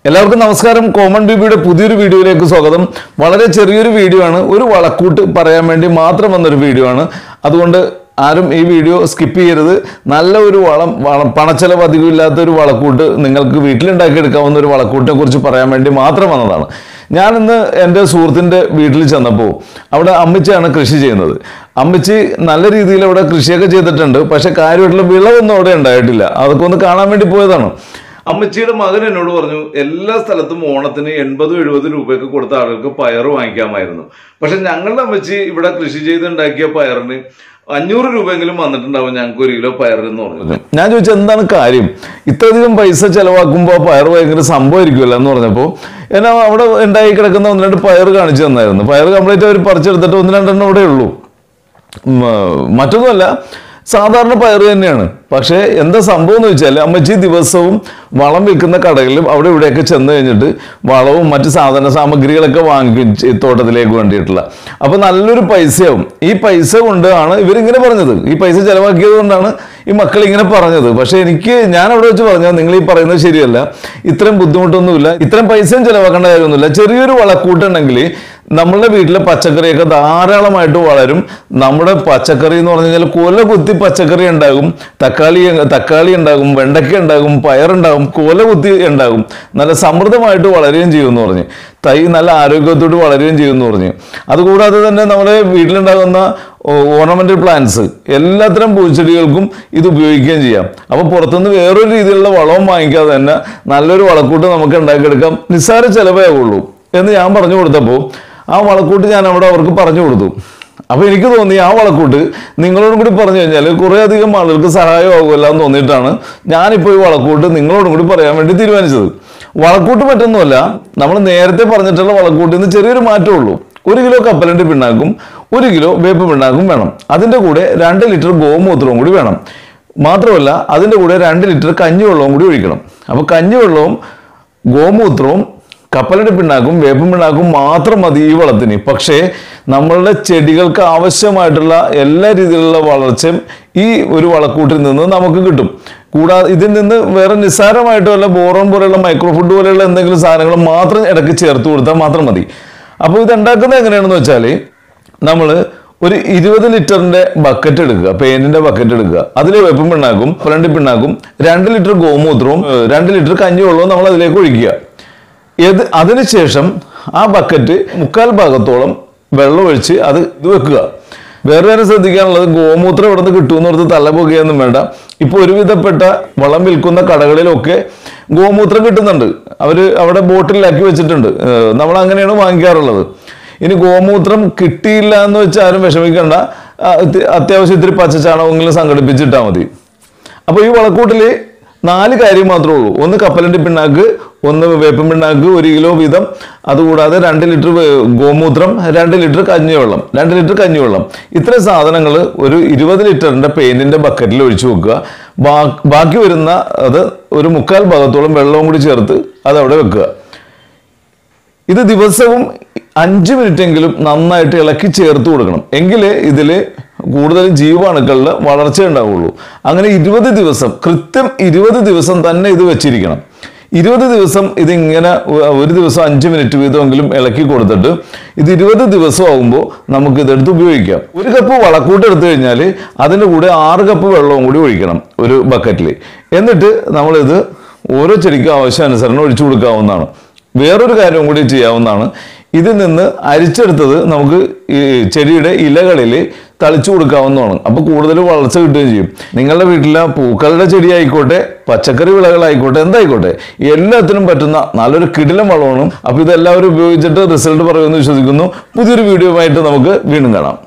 എല്ലാവർക്കും നമസ്കാരം കോമൺ ബിബിയുടെ പുതിയൊരു വീഡിയോയിലേക്ക് സ്വാഗതം വളരെ ചെറിയൊരു വീഡിയോ ആണ് ഒരു വളക്കൂട്ട് പറയാൻ വേണ്ടി മാത്രം വന്നൊരു വീഡിയോ ആണ് അതുകൊണ്ട് ആരും ഈ വീഡിയോ സ്കിപ്പ് ചെയ്യരുത് നല്ല ഒരു വളം വളം പണച്ചെലവ് അധികം ഇല്ലാത്ത ഒരു വളക്കൂട്ട് നിങ്ങൾക്ക് വീട്ടിലുണ്ടാക്കി എടുക്കാവുന്ന ഒരു വളക്കൂട്ടിനെ കുറിച്ച് പറയാൻ വേണ്ടി മാത്രം വന്നതാണ് ഞാൻ ഇന്ന് എൻ്റെ സുഹൃത്തിൻ്റെ വീട്ടിൽ ചെന്നപ്പോൾ അവിടെ അമ്മച്ചിയാണ് കൃഷി ചെയ്യുന്നത് അമ്മച്ചി നല്ല രീതിയിൽ അവിടെ കൃഷിയൊക്കെ ചെയ്തിട്ടുണ്ട് പക്ഷെ കാര്യമായിട്ടുള്ള വിളവൊന്നും അവിടെ ഉണ്ടായിട്ടില്ല അതൊക്കെ ഒന്ന് കാണാൻ വേണ്ടി പോയതാണ് അമ്മച്ചിയുടെ മകൻ എന്നോട് പറഞ്ഞു എല്ലാ സ്ഥലത്തും ഓണത്തിന് എൺപതും എഴുപതും രൂപയൊക്കെ കൊടുത്ത ആളുകൾക്ക് പയർ വാങ്ങിക്കാമായിരുന്നു പക്ഷെ ഞങ്ങളുടെ അമ്മച്ചി ഇവിടെ കൃഷി ചെയ്തുണ്ടാക്കിയ പയറിന് അഞ്ഞൂറ് രൂപയെങ്കിലും വന്നിട്ടുണ്ടാവും ഞങ്ങൾക്ക് ഒരു കിലോ പയറെന്ന് പറഞ്ഞു ഞാൻ ചോദിച്ചു എന്താണ് കാര്യം ഇത്രയധികം പൈസ ചെലവാക്കുമ്പോൾ പയർ ഭയങ്കര സംഭവമായിരിക്കുമല്ലോ എന്ന് പറഞ്ഞപ്പോൾ എന്നാ അവിടെ ഉണ്ടായി കിടക്കുന്ന ഒന്ന് രണ്ട് പയർ കാണിച്ചു തന്നായിരുന്നു പയർ കംപ്ലീറ്റ് അവർ പറിച്ചെടുത്തിട്ട് ഒന്ന് രണ്ടെണ്ണം ഇവിടെ ഉള്ളൂ ഉം, ആ, മറ്റൊന്നുമല്ല സാധാരണ പയർ തന്നെയാണ് പക്ഷേ എന്താ സംഭവം എന്ന് വെച്ചാൽ അമ്മച്ചി ദിവസവും വളം വിൽക്കുന്ന കടകളിലും അവിടെ ഇവിടെയൊക്കെ ചെന്ന് കഴിഞ്ഞിട്ട് വളവും മറ്റ് സാധന സാമഗ്രികളൊക്കെ വാങ്ങിക്കും ഈ തോട്ടത്തിലേക്ക് വേണ്ടിയിട്ടുള്ള അപ്പോൾ നല്ലൊരു പൈസയാവും ഈ പൈസ കൊണ്ടാണ് ഇവരിങ്ങനെ പറഞ്ഞത് ഈ പൈസ ചെലവാക്കിയത് കൊണ്ടാണ് ഈ മക്കൾ ഇങ്ങനെ പറഞ്ഞത് പക്ഷേ എനിക്ക് ഞാൻ അവിടെ വെച്ച് പറഞ്ഞത് നിങ്ങൾ ഈ പറയുന്നത് ശരിയല്ല ഇത്രയും ബുദ്ധിമുട്ടൊന്നുമില്ല ഇത്രയും പൈസയും ചെലവാക്കേണ്ട കാര്യമൊന്നുമില്ല ചെറിയൊരു വളക്കൂട്ടുണ്ടെങ്കിൽ നമ്മളുടെ വീട്ടിലെ പച്ചക്കറിയൊക്കെ ധാരാളമായിട്ട് വളരും നമ്മുടെ പച്ചക്കറി എന്ന് പറഞ്ഞു കഴിഞ്ഞാൽ കൊല കുത്തി പച്ചക്കറി ഉണ്ടാകും തക്കാളി തക്കാളി ഉണ്ടാകും വെണ്ടയ്ക്ക ഉണ്ടാകും പയറുണ്ടാകും കൊല കുത്തി ഉണ്ടാകും നല്ല സമൃദ്ധമായിട്ട് വളരുകയും ചെയ്യുമെന്ന് പറഞ്ഞ് തൈ നല്ല ആരോഗ്യത്തോട് വളരുകയും ചെയ്യുമെന്ന് പറഞ്ഞു അതുകൂടാതെ തന്നെ നമ്മുടെ വീട്ടിലുണ്ടാകുന്ന ഓർണമെന്റൽ പ്ലാന്റ്സ് എല്ലാത്തരം പൂച്ചെടികൾക്കും ഇത് ഉപയോഗിക്കുകയും ചെയ്യാം അപ്പോൾ പുറത്തുനിന്ന് വേറൊരു രീതിയിലുള്ള വളവും വാങ്ങിക്കാതെ തന്നെ നല്ലൊരു വളക്കൂട്ട് നമുക്ക് ഉണ്ടാക്കിയെടുക്കാം നിസ്സാര ചിലവേ ആവുള്ളൂ എന്ന് ഞാൻ പറഞ്ഞു കൊടുത്തപ്പോൾ ആ വളക്കൂട്ട് ഞാൻ അവിടെ അവർക്ക് പറഞ്ഞു കൊടുത്തു അപ്പോൾ എനിക്ക് തോന്നി ആ വളക്കൂട്ട് നിങ്ങളോടും കൂടി പറഞ്ഞു കഴിഞ്ഞാൽ കുറേ അധികം ആളുകൾക്ക് സഹായമാകുമല്ലോ എന്ന് തോന്നിയിട്ടാണ് ഞാനിപ്പോൾ ഈ വളക്കൂട്ട് നിങ്ങളോടും കൂടി പറയാൻ വേണ്ടി തീരുമാനിച്ചത് വളക്കൂട്ട് പറ്റുന്നതല്ല നമ്മൾ നേരത്തെ പറഞ്ഞിട്ടുള്ള വളക്കൂട്ടിൽ നിന്ന് ചെറിയൊരു മാറ്റമേ ഉള്ളൂ ഒരു കിലോ കപ്പലണ്ടി പിണ്ണാക്കും ഒരു കിലോ വേപ്പ് പിണ്ണാക്കും വേണം അതിൻ്റെ കൂടെ രണ്ട് ലിറ്റർ ഗോമൂത്രവും കൂടി വേണം മാത്രമല്ല അതിൻ്റെ കൂടെ രണ്ട് ലിറ്റർ കഞ്ഞിവെള്ളവും കൂടി ഒഴിക്കണം അപ്പോൾ കഞ്ഞിവെള്ളവും ഗോമൂത്രവും കപ്പലണ്ടി പിണ്ണാക്കും വേപ്പും പിണ്ണാക്കും മാത്രം മതി ഈ വളത്തിന് പക്ഷേ നമ്മളുടെ ചെടികൾക്ക് ആവശ്യമായിട്ടുള്ള എല്ലാ രീതിയിലുള്ള വളർച്ചയും ഈ ഒരു വളക്കൂട്ടിൽ നിന്ന് നമുക്ക് കിട്ടും കൂടാതെ ഇതിൽ നിന്ന് വേറെ നിസ്സാരമായിട്ട് വല്ല ബോറോൺ പോലെയുള്ള മൈക്രോ ഫുഡ് പോലെയുള്ള എന്തെങ്കിലും സാധനങ്ങൾ മാത്രം ഇടയ്ക്ക് ചേർത്ത് കൊടുത്താൽ മാത്രം മതി അപ്പോൾ ഇത് ഉണ്ടാക്കുന്നത് എങ്ങനെയാണെന്ന് വെച്ചാൽ നമ്മൾ ഒരു ഇരുപത് ലിറ്ററിന്റെ ബക്കറ്റ് എടുക്കുക പെയിന്റിന്റെ ബക്കറ്റ് എടുക്കുക അതിൽ വെപ്പും പിണ്ണാക്കും പലണ്ടി പിണ്ണാക്കും രണ്ട് ലിറ്റർ ഗോമൂത്രവും ഏഹ്, രണ്ട് ലിറ്റർ കഞ്ഞിവെള്ളവും നമ്മൾ അതിലേക്ക് ഒഴിക്കുക ഇത് അതിനുശേഷം ആ ബക്കറ്റ് മുക്കാൽ ഭാഗത്തോളം വെള്ളം ഒഴിച്ച് അത് ഇത് വെക്കുക വേറെ കാര്യം ശ്രദ്ധിക്കാനുള്ളത് ഗോമൂത്രം ഇവിടെ നിന്ന് കിട്ടുമെന്ന് ഓർത്ത് തലപുകയൊന്നും വേണ്ട ഇപ്പോൾ ഒരുവിധപ്പെട്ട വളം വിൽക്കുന്ന കടകളിലൊക്കെ ഗോമൂത്രം കിട്ടുന്നുണ്ട് അവർ അവിടെ ബോട്ടിലാക്കി വെച്ചിട്ടുണ്ട് ഏഹ് നമ്മൾ അങ്ങനെയാണ് വാങ്ങിക്കാറുള്ളത് ഇനി ഗോമൂത്രം കിട്ടിയില്ല എന്ന് വെച്ച് ആരും വിഷമിക്കേണ്ട ആ, ഇത് അത്യാവശ്യം ഇത്തിരി പച്ചച്ചാണകമെങ്കിലും സംഘടിപ്പിച്ചിട്ടാൽ മതി അപ്പോൾ ഈ വളക്കൂട്ടിൽ നാല് കാര്യം മാത്രമേ ഉള്ളൂ ഒന്ന് കപ്പലണ്ടി പിണ്ണാക്ക് ഒന്ന് വേപ്പൻ പിണ്ണാക്ക് ഒരു കിലോ വീതം അതുകൂടാതെ രണ്ട് ലിറ്റർ വേ- ഗോമൂത്രം രണ്ട് ലിറ്റർ കഞ്ഞിവെള്ളം രണ്ട് ലിറ്റർ കഞ്ഞിവെള്ളം ഇത്രയും സാധനങ്ങൾ ഒരു ഇരുപത് ലിറ്ററിന്റെ പെയിന്റിന്റെ ബക്കറ്റിൽ ഒഴിച്ചു വെക്കുക ബാ- ബാക്കി വരുന്ന അത് ഒരു മുക്കാൽ ഭാഗത്തോളം വെള്ളവും കൂടി ചേർത്ത് അത് അവിടെ വെക്കുക ഇത് ദിവസവും അഞ്ച് മിനിറ്റെങ്കിലും നന്നായിട്ട് ഇളക്കി ചേർത്ത് കൊടുക്കണം എങ്കിലേ ഇതിൽ കൂടുതൽ ജീവാണുക്കളിൽ വളർച്ച ഉണ്ടാവുള്ളൂ അങ്ങനെ ഇരുപത് ദിവസം കൃത്യം ഇരുപത് ദിവസം തന്നെ ഇത് വെച്ചിരിക്കണം ഇരുപത് ദിവസം ഇതിങ്ങനെ ഒ- ഒരു ദിവസം അഞ്ച് മിനിറ്റ് വീതമെങ്കിലും ഇളക്കി കൊടുത്തിട്ട് ഇത് ഇരുപത് ദിവസം ആകുമ്പോൾ നമുക്ക് ഇതെടുത്ത് ഉപയോഗിക്കാം ഒരു കപ്പ് വളക്കൂട്ട് എടുത്തു കഴിഞ്ഞാൽ അതിൻ്റെ കൂടെ ആറ് കപ്പ് വെള്ളവും കൂടി ഒഴിക്കണം ഒരു ബക്കറ്റിൽ എന്നിട്ട് നമ്മളിത് ഓരോ ചെടിക്കും ആവശ്യാനുസരണം ഒഴിച്ചു കൊടുക്കാവുന്നതാണ് വേറൊരു കാര്യം കൂടി ചെയ്യാവുന്നതാണ് ഇതിൽ നിന്ന് അരിച്ചെടുത്തത് നമുക്ക് ഈ ചെടിയുടെ ഇലകളിൽ തളിച്ചു കൊടുക്കാവുന്നതാണ് അപ്പോൾ കൂടുതൽ വളർച്ച കിട്ടുകയും ചെയ്യും നിങ്ങളുടെ വീട്ടിലെ പൂക്കളുടെ ചെടി ആയിക്കോട്ടെ പച്ചക്കറി വിളകളായിക്കോട്ടെ എന്തായിക്കോട്ടെ എല്ലാത്തിനും പറ്റുന്ന നല്ലൊരു കിടിലം വളമാണ് അപ്പോൾ ഇതെല്ലാവരും ഉപയോഗിച്ചിട്ട് റിസൾട്ട് പറയുമെന്ന് വിശ്വസിക്കുന്നു പുതിയൊരു വീഡിയോയുമായിട്ട് നമുക്ക് വീണ്ടും കാണാം